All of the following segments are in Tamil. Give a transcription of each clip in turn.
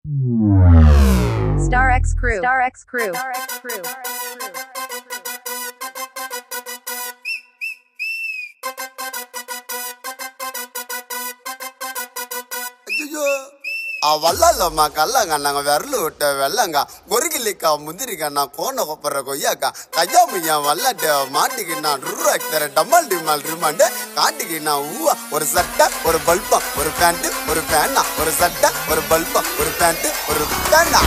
Star X Crew. Star X Crew. Star X Crew. ஐயோ வல்லல்லம்மா கல்லங்க நாங்க விரல் விட்ட வெள்ளங்க கொரிகிலிக்கா முந்திரிக்கா கோண கொப்பற கொய்யாக்கா கையாமையா வல்லாட்ட மாட்டிக்கினா ருராக்தர டம்மல் டிம்மல் ரிமாண்டு காட்டிக்கினா ஊவா ஒரு சட்டை ஒரு பல்பா ஒரு பேண்ட் ஒரு பேனா ஒரு சட்டை ஒரு பல்பா ஒரு பேண்ட் ஒரு பேனா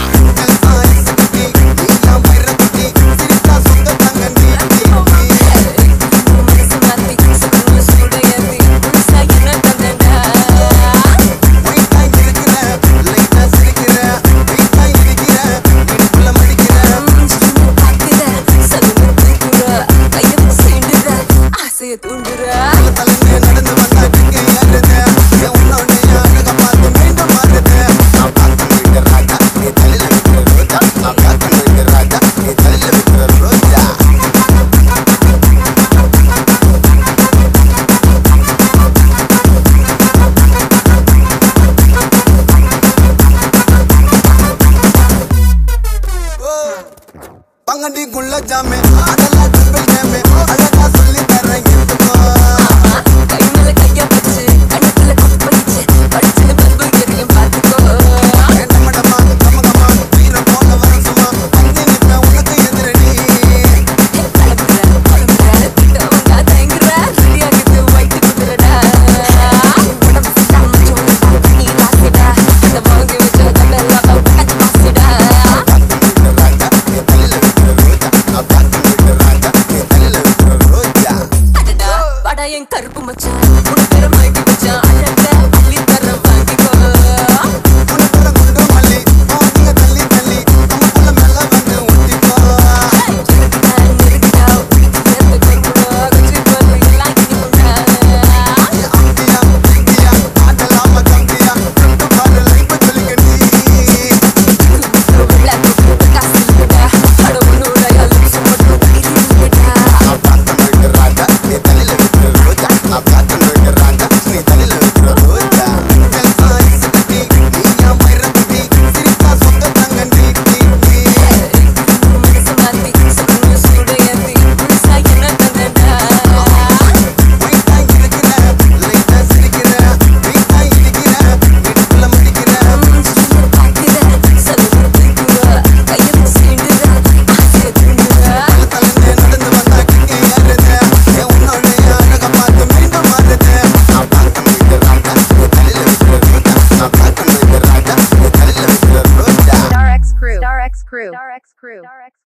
தூண்டுறா நடந்து வந்தா டிக்கை ஏறுது என் உன்னோட அழக பார்த்து மீண்டும் மாறுது நான் பார்த்து வைக்கிற ராஜா நீ தலையில வைக்கிற ரோஜா நான் பார்த்து வைக்கிற ராஜா நீ தலையில வைக்கிற ரோஜா பங்கண்டி குள்ள ஜாமே அதெல்லாம் ட்ரிபிள் கேமே அழகா சொல்லி தரேன் எடுத்துக்கோ கை மேல கைய வச்சு கண்ணத்துல கொப்பு வச்சு படிச்சு பல்பு எரியும் பார்த்துக்கோ என்னமடமா கமகமா வீரம் போல வரசுமா வந்து நிப்பேன் உனக்கு எதிரடி கலப்புற கலப்புற திட்டவங்க தயங்குற ரெடியாகுது வைத்து குதிரடா உடம்பு சட்டாம சோறு நீ ராசிடா இந்த வாங்கி வச்ச கம்பெல்லாம் பக்கத்து பாசிடா அடடா வாடா என் கருப்பு மச்சான் உன் பேர மயக்கி வச்சான் அழக அள்ளி தர வாங்கிக்கோ நெருக்கிடா நெருக்கிடா உடிச்சு சேர்த்து கருப்புடா கச்சி பாரு எல்லாம் இனிக்குண்டா Star X Crew. Star X Crew. Star X Crew. Star X